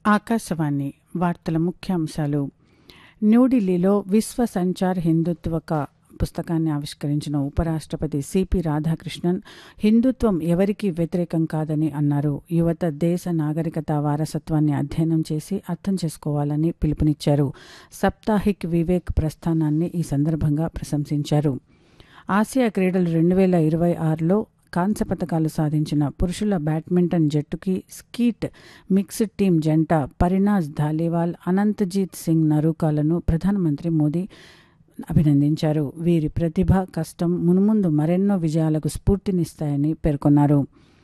ఆకాశవాణి వార్తల ముఖ్యాంశాలు న్యూఢిల్లీలో విశ్వ సంచార్ హిందుత్వక పుస్తకాన్ని ఆవిష్కరించిన ఉపరాష్ట్రపతి సిపి రాధాకృష్ణన్ హిందుత్వం ఎవరికీ వ్యతిరేకం కాదని అన్నారు యువత దేశ నాగరికత వారసత్వాన్ని అధ్యయనం చేసి అర్థం చేసుకోవాలని పిలుపునిచ్చారు సప్తాహిక్ వివేక్ ప్రస్థానాన్ని ఈ సందర్భంగా ప్రశంసించారు ఆసియా క్రీడలు రెండు వేల ఇరవై ఆరులో కాంస్య పథకాలు సాధించిన పురుషుల బ్యాడ్మింటన్ జట్టుకి స్కీట్ మిక్స్డ్ టీం జంట పరినాజ్ ధాలీవాల్ అనంతజీత్ సింగ్ నరూకాలను ప్రధానమంత్రి మోదీ అభినందించారు వీరి ప్రతిభ కష్టం మునుముందు మరెన్నో విజయాలకు స్ఫూర్తినిస్తాయని పేర్కొన్నారు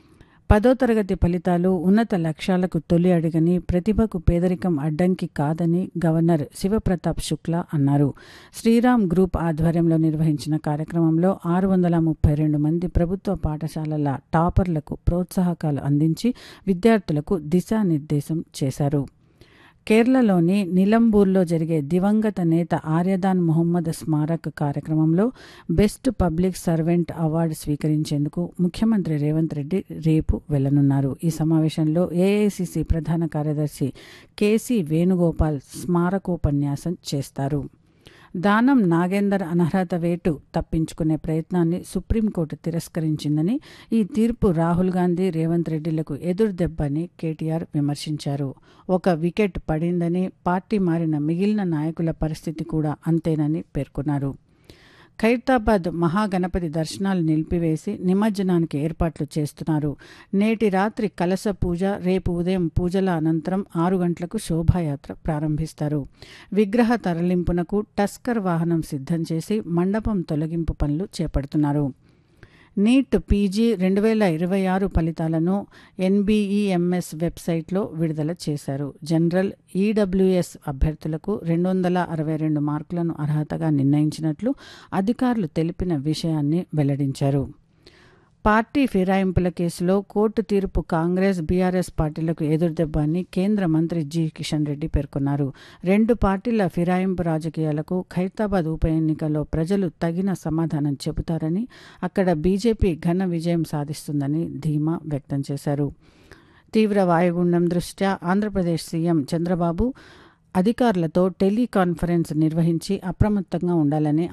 పదో తరగతి ఫలితాలు ఉన్నత లక్ష్యాలకు తొలి అడిగని ప్రతిభకు పేదరికం అడ్డంకి కాదని గవర్నర్ శివప్రతాప్ శుక్లా అన్నారు శ్రీరామ్ గ్రూప్ ఆధ్వర్యంలో నిర్వహించిన కార్యక్రమంలో ఆరు వందల ముప్పై రెండు మంది ప్రభుత్వ పాఠశాలల టాపర్లకు ప్రోత్సాహకాలు అందించి విద్యార్థులకు దిశానిర్దేశం చేశారు కేరళలోని నిలంబూర్లో జరిగే దివంగత నేత ఆర్యదాన్ మొహమ్మద్ స్మారక్ కార్యక్రమంలో బెస్ట్ పబ్లిక్ సర్వెంట్ అవార్డు స్వీకరించేందుకు ముఖ్యమంత్రి రేవంత్ రెడ్డి రేపు వెళ్లనున్నారు ఈ సమావేశంలో ఏఐసిసి ప్రధాన కార్యదర్శి కేసీ వేణుగోపాల్ స్మారకోపన్యాసం చేస్తారు దానం నాగేందర్ అనర్హత వేటు తప్పించుకునే ప్రయత్నాన్ని సుప్రీంకోర్టు తిరస్కరించిందని ఈ తీర్పు రాహుల్ గాంధీ రేవంత్ రెడ్డిలకు ఎదురుదెబ్బని కేటీఆర్ విమర్శించారు ఒక వికెట్ పడిందని పార్టీ మారిన మిగిలిన నాయకుల పరిస్థితి కూడా అంతేనని పేర్కొన్నారు ఖైరతాబాద్ మహాగణపతి దర్శనాలు నిలిపివేసి నిమజ్జనానికి ఏర్పాట్లు చేస్తున్నారు నేటి రాత్రి కలశ పూజ రేపు ఉదయం పూజల అనంతరం ఆరు గంటలకు శోభాయాత్ర ప్రారంభిస్తారు విగ్రహ తరలింపునకు టస్కర్ వాహనం సిద్ధం చేసి మండపం తొలగింపు పనులు చేపడుతున్నారు నీట్ పీజీ రెండు వేల ఇరవై ఆరు ఫలితాలను ఎన్బీఈఎంఎస్ వెబ్సైట్లో విడుదల చేశారు జనరల్ ఈడబ్ల్యూఎస్ అభ్యర్థులకు రెండు వందల అరవై రెండు మార్కులను అర్హతగా నిర్ణయించినట్లు అధికారులు తెలిపిన విషయాన్ని వెల్లడించారు పార్టీ ఫిరాయింపుల కేసులో కోర్టు తీర్పు కాంగ్రెస్ బీఆర్ఎస్ పార్టీలకు ఎదురుదెబ్బ అని కేంద్ర మంత్రి జి కిషన్ రెడ్డి పేర్కొన్నారు రెండు పార్టీల ఫిరాయింపు రాజకీయాలకు ఖైరతాబాద్ ఉప ఎన్నికల్లో ప్రజలు తగిన సమాధానం చెబుతారని అక్కడ బీజేపీ ఘన విజయం సాధిస్తుందని ధీమా వ్యక్తం చేశారు తీవ్ర వాయుగుండం దృష్ట్యా ఆంధ్రప్రదేశ్ సీఎం చంద్రబాబు అధికారులతో టెలికాన్ఫరెన్స్ నిర్వహించి అప్రమత్తంగా ఉండాలని